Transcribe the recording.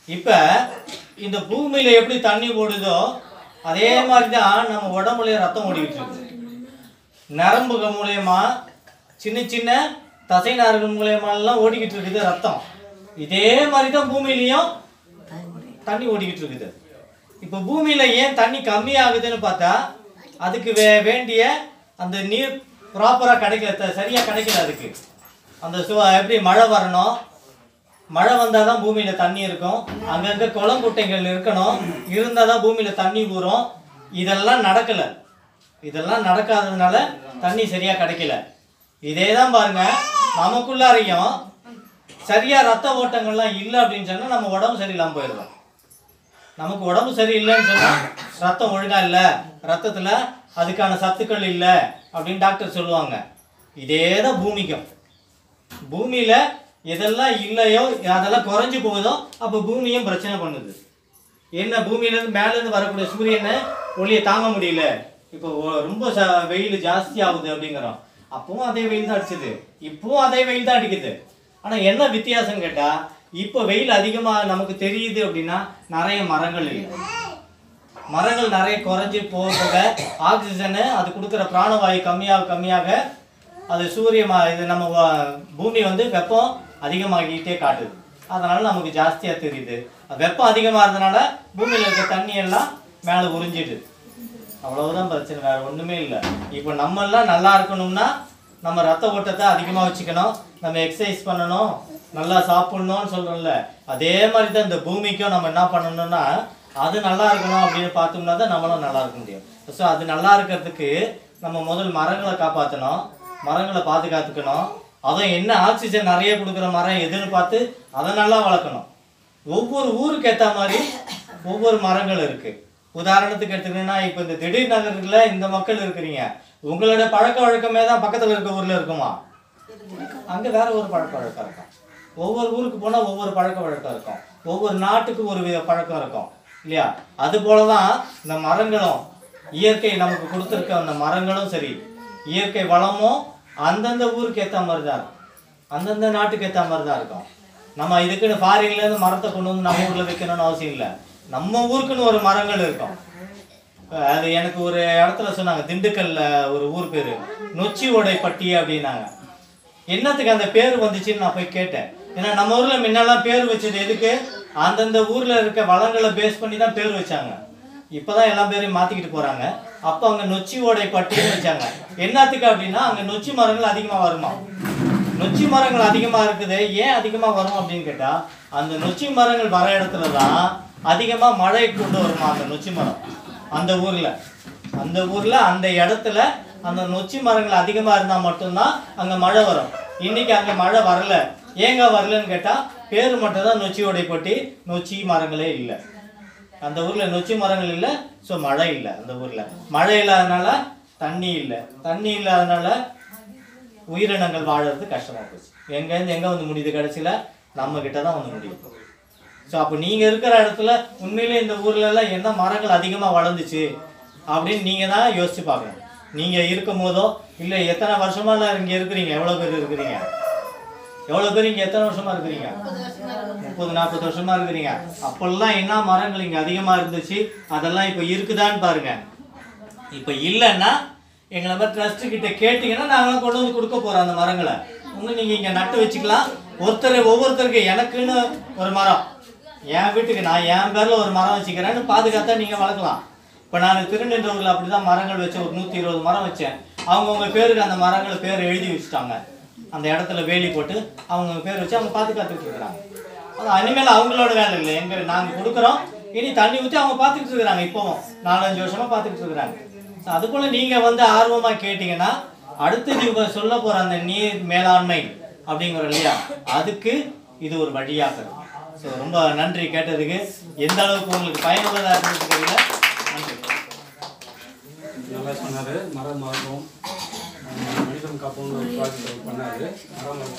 இப்போ இந்த பூமியில் எப்படி தண்ணி ஓடுதோ அதே மாதிரி தான் நம்ம உடம்புல ரத்தம் ஓடிக்கிட்டு இருக்கு நரம்புகள் மூலயமா சின்ன சின்ன தசை நார்கள் மூலயமாலாம் ஓடிக்கிட்டு இருக்குது ரத்தம் இதே மாதிரி தான் பூமியிலையும் தண்ணி ஓடிக்கிட்டு இருக்குது இப்போ பூமியில் ஏன் தண்ணி கம்மியாகுதுன்னு பார்த்தா அதுக்கு வே வேண்டிய அந்த நீர் ப்ராப்பராக கிடைக்கல த- சரியா கிடைக்கல அதுக்கு அந்த சு எப்படி மழை வரணும் மழை வந்தால் தான் பூமியில் தண்ணி இருக்கும் அங்கங்கே குளங்குட்டைகள் இருக்கணும் இருந்தால் தான் பூமியில் தண்ணி ஊறும் இதெல்லாம் நடக்கலை இதெல்லாம் நடக்காததுனால தண்ணி சரியாக கிடைக்கல இதே தான் பாருங்க நமக்குள்ளாரையும் சரியா ரத்த ஓட்டங்கள்லாம் இல்லை அப்படின்னு சொன்னால் நம்ம உடம்பு சரியில்லாமல் போயிடுறோம் நமக்கு உடம்பு சரியில்லைன்னு சொன்னா ரத்தம் ஒழுங்கா இல்லை ரத்தத்துல அதுக்கான சத்துக்கள் இல்லை அப்படின்னு டாக்டர் சொல்லுவாங்க இதே தான் பூமிக்கும் பூமியில எதெல்லாம் இல்லையோ அதெல்லாம் குறைஞ்சு போகுதோ அப்போ பூமியும் பிரச்சனை பண்ணுது என்ன பூமியிலேருந்து மேலேருந்து வரக்கூடிய சூரியனை ஒளியை தாங்க முடியல இப்போ ஒ- ரொம்ப ச வெயில் ஜாஸ்தி ஆகுது அப்படிங்கிறோம் அப்பவும் அதே வெயில் தான் அடிச்சுது இப்பவும் அதே வெயில் தான் அடிக்குது ஆனால் என்ன வித்தியாசம் கேட்டால் இப்போ வெயில் அதிகமாக நமக்கு தெரியுது அப்படின்னா நிறைய மரங்கள் இல்லை மரங்கள் நிறைய குறைஞ்சி போக போக ஆக்சிஜனு அது கொடுக்குற பிராணவாயு கம்மியாக கம்மியாக அது சூரிய ம- இது நம்ம வ- பூமி வந்து வெப்பம் அதிகமாகிட்டே காட்டுது அதனால நமக்கு ஜாஸ்தியாக தெரியுது வெப்பம் அதிகமாக இருந்தனால பூமியில் இருக்க தண்ணி எல்லாம் மேலே உறிஞ்சிடுது அவ்வளவுதான் பிரச்சனை வேற ஒண்ணுமே இல்லை இப்போ நம்ம எல்லாம் நல்லா இருக்கணும்னா நம்ம ரத்த ஓட்டத்தை அதிகமாக வச்சுக்கணும் நம்ம எக்ஸசைஸ் பண்ணணும் நல்லா சாப்பிடணும்னு சொல்றோம்ல அதே மாதிரி தான் இந்த பூமிக்கும் நம்ம என்ன பண்ணணும்னா அது நல்லா இருக்கணும் அப்படின்னு பார்த்தோம்னா தான் நம்மளும் நல்லா இருக்க முடியும் ஸோ அது நல்லா இருக்கிறதுக்கு நம்ம முதல் மரங்களை காப்பாற்றணும் மரங்களை பாதுகாத்துக்கணும் அதுவும் என்ன ஆக்சிஜன் நிறைய கொடுக்குற மரம் எதுன்னு பார்த்து அதை நல்லா வளர்க்கணும் ஒவ்வொரு ஊருக்கு ஏற்ற மாதிரி ஒவ்வொரு மரங்கள் இருக்கு உதாரணத்துக்கு எடுத்துக்கிட்டீங்கன்னா இப்போ இந்த திடீர் நகரில் இந்த மக்கள் இருக்கிறீங்க உங்களோட பழக்க வழக்கமே தான் பக்கத்தில் இருக்க ஊரில் இருக்குமா அங்கே வேற ஒரு பழக்க வழக்கம் இருக்கும் ஒவ்வொரு ஊருக்கு போனால் ஒவ்வொரு பழக்க வழக்கம் இருக்கும் ஒவ்வொரு நாட்டுக்கு ஒரு வித பழக்கம் இருக்கும் இல்லையா அது போல தான் இந்த மரங்களும் இயற்கை நமக்கு கொடுத்துருக்க அந்த மரங்களும் சரி இயற்கை வளமும் அந்தந்த ஊருக்கு ஏற்ற மாதிரி தான் இருக்கும் அந்தந்த நாட்டுக்கு ஏற்ற மாதிரி தான் இருக்கும் நம்ம இதுக்குன்னு ஃபாரின்லேருந்து மரத்தை கொண்டு வந்து நம்ம ஊரில் வைக்கணும்னு அவசியம் இல்லை நம்ம ஊருக்குன்னு ஒரு மரங்கள் இருக்கும் அது எனக்கு ஒரு இடத்துல சொன்னாங்க திண்டுக்கல்ல ஒரு ஊர் பேர் நொச்சி ஓடைப்பட்டி அப்படின்னாங்க என்னத்துக்கு அந்த பேர் வந்துச்சுன்னு நான் போய் கேட்டேன் ஏன்னா நம்ம ஊர்ல முன்னெல்லாம் பேர் வச்சது எதுக்கு அந்தந்த ஊர்ல இருக்க வளங்களை பேஸ் பண்ணி தான் பேர் வச்சாங்க இப்பதான் எல்லா பேரையும் மாத்திக்கிட்டு போறாங்க அப்போ அங்க நொச்சி ஓடைப்பட்டின்னு வச்சாங்க என்னத்துக்கு அப்படின்னா அங்க நொச்சி மரங்கள் அதிகமா வருமா நொச்சி மரங்கள் அதிகமா இருக்குது ஏன் அதிகமா வரும் அப்படின்னு கேட்டா அந்த நொச்சி மரங்கள் வர இடத்துல தான் அதிகமா மழை கொண்டு வருமா அந்த நொச்சி மரம் அந்த ஊர்ல அந்த ஊர்ல அந்த இடத்துல அந்த நொச்சி மரங்கள் அதிகமா இருந்தா மட்டும்தான் அங்க மழை வரும் இன்னைக்கு அங்க மழை வரல ஏங்க வரலன்னு கேட்டா பேர் மட்டும் தான் நொச்சி உடைப்பட்டி நொச்சி மரங்களே இல்லை அந்த ஊர்ல நொச்சி மரங்கள் இல்லை ஸோ மழை இல்லை அந்த ஊர்ல மழை இல்லாதனால தண்ணி இல்லை தண்ணி இல்லாதனால உயிரினங்கள் வாழறது கஷ்டமா போச்சு எங்கேருந்து எங்க வந்து முடியுது கடைசியில நம்ம கிட்ட தான் வந்து முடியும் ஸோ அப்போ நீங்க இருக்கிற இடத்துல உண்மையிலே இந்த ஊர்ல எல்லாம் என்ன மரங்கள் அதிகமா வளர்ந்துச்சு அப்படின்னு நீங்க தான் யோசிச்சு பார்க்கணும் நீங்க இருக்கும் போதோ இல்லை எத்தனை வருஷமா எல்லாம் இங்க இருக்கிறீங்க எவ்வளவு பேர் இருக்கிறீங்க எவ்வளவு பேர் இங்க எத்தனை வருஷமா இருக்கிறீங்க முப்பது நாற்பது வருஷமா இருக்கிறீங்க அப்பெல்லாம் என்ன மரங்கள் இங்க அதிகமா இருந்துச்சு அதெல்லாம் இப்போ இருக்குதான்னு பாருங்க இப்போ இல்லைன்னா எங்களை மாதிரி ட்ரஸ்ட் கிட்ட கேட்டிங்கன்னா நாங்களாம் கொண்டு வந்து கொடுக்க போறோம் அந்த மரங்களை ஒன்று நீங்க இங்க நட்டு வச்சுக்கலாம் ஒருத்தர் ஒவ்வொருத்தருக்கு எனக்குன்னு ஒரு மரம் என் வீட்டுக்கு நான் என் பேர்ல ஒரு மரம் வச்சுக்கிறேன்னு பாதுகாத்தா நீங்க வளர்க்கலாம் இப்போ நான் திருநின்றவூரில் அப்படி தான் மரங்கள் வச்சேன் ஒரு நூற்றி இருபது மரம் வச்சேன் அவங்கவுங்க பேருக்கு அந்த மரங்களை பேர் எழுதி வச்சுட்டாங்க அந்த இடத்துல வேலி போட்டு அவங்க பேர் வச்சு அவங்க பாதுகாத்துட்டு இருக்கிறாங்க அது இனிமேல் அவங்களோட வேலை இல்லை எங்க நாங்கள் கொடுக்குறோம் இனி தண்ணி ஊற்றி அவங்க பார்த்துக்கிட்டு இருக்கிறாங்க இப்போவும் நாலஞ்சு வருஷமா பார்த்துக்கிட்டு இருக்கிறாங்க ஸோ அது போல நீங்க வந்து ஆர்வமா கேட்டீங்கன்னா அடுத்தது இவங்க சொல்ல போற அந்த நீர் மேலாண்மை அப்படிங்கிற இல்லையா அதுக்கு இது ஒரு வழியாக இருக்கும் ஸோ ரொம்ப நன்றி கேட்டதுக்கு எந்த அளவுக்கு உங்களுக்கு பயனுள்ளதா இருந்தது தெரியல நன்றி நல்லா சொன்னார் மரம் மரபும் மனிதம் காப்போம்னு ஒரு ப்ராஜெக்ட் பண்ணார் மரம்